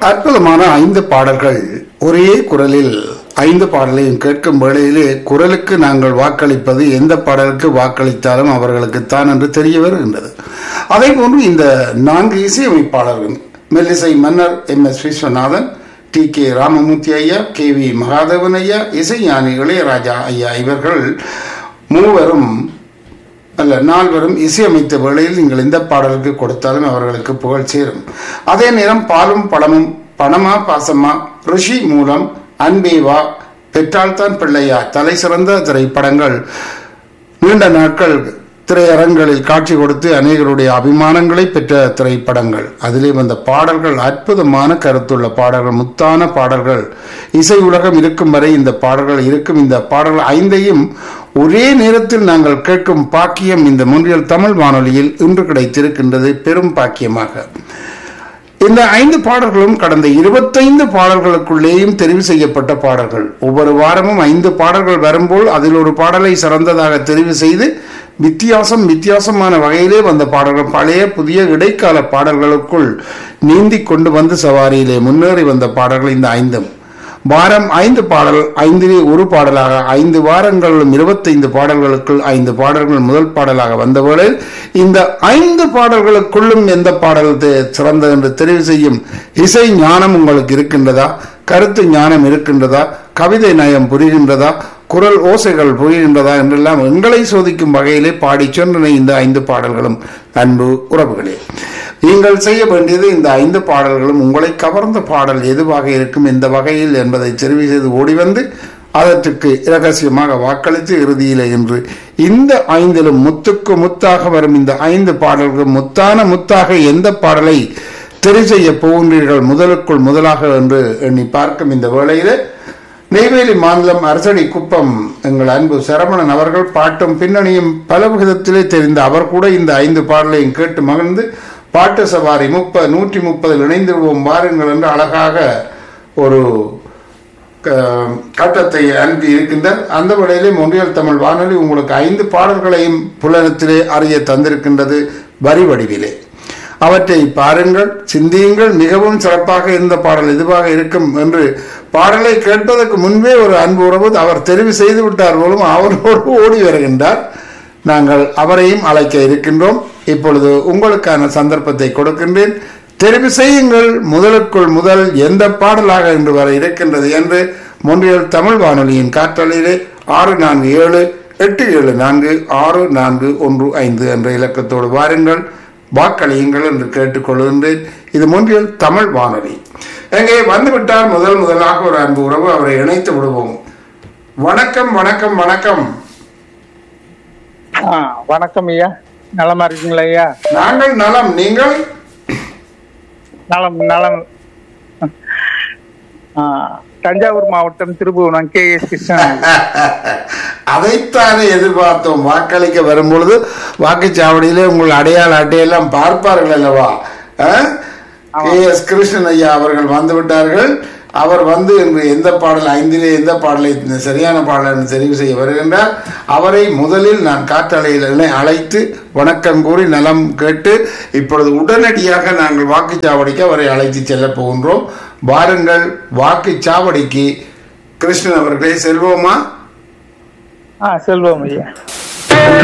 அற்புதமான ஐந்து பாடல்கள் ஒரே குரலில் ஐந்து பாடலையும் கேட்கும் வேளையிலே குரலுக்கு நாங்கள் வாக்களிப்பது எந்த பாடலுக்கு வாக்களித்தாலும் அவர்களுக்குத்தான் என்று தெரிய வருகின்றது அதே போன்று இந்த நான்கு இசையமைப்பாளர்கள் மெல்லிசை மன்னர் M S Viswanathan T K Ramamoorthy ஐயா கே வி மகாதேவன் ஐயா இசைஞானி இளையராஜா ஐயா இவர்கள் மூவரும் அல்ல நால்வரும் இசையமைத்த வேளையில் நீங்கள் எந்த பாடலுக்கு கொடுத்தாலும் அவர்களுக்கு புகழ் சேரும் அதே நேரம் பாலும் பழமும் பணமா பாசமா ரிஷி மூலம் அன்பேவா பெற்றால்தான் பிள்ளையா தலை சிறந்த திரைப்படங்கள் நீண்ட நாட்கள் திரையரங்களில் காட்சி கொடுத்து அநேகருடைய அபிமானங்களை பெற்ற திரைப்படங்கள் அதிலே வந்த பாடல்கள் அற்புதமான கருத்துள்ள பாடல்கள் முத்தான பாடல்கள் இசை உலகம் இருக்கும் வரை இந்த பாடல்கள் இருக்கும் இந்த பாடல்கள் ஐந்தையும் ஒரே நேரத்தில் நாங்கள் கேட்கும் பாக்கியம் இந்த முன்றியல் தமிழ் வானொலியில் இன்று கிடைத்திருக்கின்றது பெரும் பாக்கியமாக இந்த ஐந்து பாடல்களும் கடந்த இருபத்தைந்து பாடல்களுக்குள்ளேயும் தெரிவு செய்யப்பட்ட பாடல்கள் ஒவ்வொரு வாரமும் ஐந்து பாடல்கள் வரும்போது அதில் ஒரு பாடலை சிறந்ததாக தெரிவு செய்து வித்தியாசம் வித்தியாசமான வகையிலே வந்த பாடல்கள் பழைய புதிய இடைக்கால பாடல்களுக்குள் நீந்தி கொண்டு வந்து சவாரியிலே முன்னேறி வந்த பாடல்கள் இந்த ஐந்தும் வாரம் ஐந்து பாடல் ஐந்திலே ஒரு பாடலாக ஐந்து வாரங்களிலும் இருபத்தைந்து பாடல்களுக்குள் ஐந்து பாடல்கள் முதல் பாடலாக வந்தவேளை இந்த ஐந்து பாடல்களுக்குள்ளும் எந்த பாடல் சிறந்தது என்று தெரிவு செய்யும் இசை ஞானம் உங்களுக்கு இருக்கின்றதா கருத்து ஞானம் இருக்கின்றதா கவிதை நயம் புரிகின்றதா குரல் ஓசைகள் புரிகின்றதா என்றெல்லாம் எங்களை சோதிக்கும் வகையிலே பாடி சென்றன இந்த ஐந்து பாடல்களும் அன்பு உறவுகளே நீங்கள் செய்ய வேண்டியது இந்த ஐந்து பாடல்களும் உங்களை கவர்ந்த பாடல் எதுவாக இருக்கும் எந்த வகையில் என்பதை தெரிவு செய்து ஓடி வந்து அதற்கு இரகசியமாக வாக்களித்து இறுதியிலே என்று இந்த ஐந்திலும் முத்துக்கு முத்தாக வரும் இந்த ஐந்து பாடல்கள் முத்தான முத்தாக எந்த பாடலை தெரிவு செய்ய போகின்றீர்கள் முதலுக்குள் முதலாக என்று எண்ணி பார்க்கும் இந்த வேளையிலே நெய்வேலி மாநிலம் அரசடி குப்பம் எங்கள் அன்பு சரவணன் அவர்கள் பாட்டும் பின்னணியும் பல விதத்திலே தெரிந்த அவர் கூட இந்த ஐந்து பாடலையும் கேட்டு மகிழ்ந்து பாட்டு சவாரி முப்பது நூற்றி முப்பதில் இணைந்து விடுவோம் வாருங்கள் என்று அழகாக ஒரு கட்டத்தை அனுப்பி இருக்கின்றார் அந்த வேளையிலே மொழியல் தமிழ் வானொலி உங்களுக்கு ஐந்து பாடல்களையும் புலனத்திலே அறிய தந்திருக்கின்றது வரி வடிவிலே அவற்றை பாருங்கள் சிந்தியுங்கள் மிகவும் சிறப்பாக இருந்த பாடல் இதுவாக இருக்கும் என்று பாடலை கேட்பதற்கு முன்பே ஒரு அன்பு உறவு அவர் தெரிவு செய்து விட்டார் போலும் அவரோடு ஓடி வருகின்றார் நாங்கள் அவரையும் அழைக்க இருக்கின்றோம் இப்பொழுது உங்களுக்கான சந்தர்ப்பத்தை கொடுக்கின்றேன் தெரிவு செய்யுங்கள் முதலுக்குள் முதல் எந்த பாடலாக இன்று வர இருக்கின்றது என்று மொன்றியல் தமிழ் வானொலியின் காற்றலையிலே ஆறு நான்கு ஏழு எட்டு ஏழு நான்கு ஆறு நான்கு ஒன்று ஐந்து என்ற இலக்கத்தோடு வாருங்கள் வாக்களியுங்கள் என்று கேட்டுக்கொள்கின்றேன் இது மொன்றியல் தமிழ் வானொலி எங்கே வந்துவிட்டால் முதல் முதலாக ஒரு அன்பு உறவு அவரை இணைத்து விடுவோம் வணக்கம் வணக்கம் வணக்கம் வணக்கம் ஐயா நலமா இருக்கீங்களா ஐயா நாங்கள் நலம் நீங்கள் நலம் நலம் தஞ்சாவூர் மாவட்டம் திருபுவனம் கே எஸ் கிருஷ்ணன் அதைத்தானே எதிர்பார்த்தோம் வாக்களிக்க வரும்பொழுது வாக்குச்சாவடியிலே உங்கள் அடையாள அட்டையெல்லாம் பார்ப்பார்கள் அல்லவா கே எஸ் கிருஷ்ணன் ஐயா அவர்கள் வந்து விட்டார்கள் அவர் வந்து இன்று எந்த பாடல் ஐந்திலே எந்த பாடலை சரியான பாடல் தெரிவு செய்ய வருகின்றார் அவரை முதலில் நான் காற்றலையில் அழைத்து வணக்கம் கூறி நலம் கேட்டு இப்பொழுது உடனடியாக நாங்கள் வாக்குச்சாவடிக்கு அவரை அழைத்து செல்ல போகின்றோம் வாருங்கள் வாக்குச்சாவடிக்கு கிருஷ்ணன் அவர்களே செல்வோமா ஆ செல்வோம் ஐயா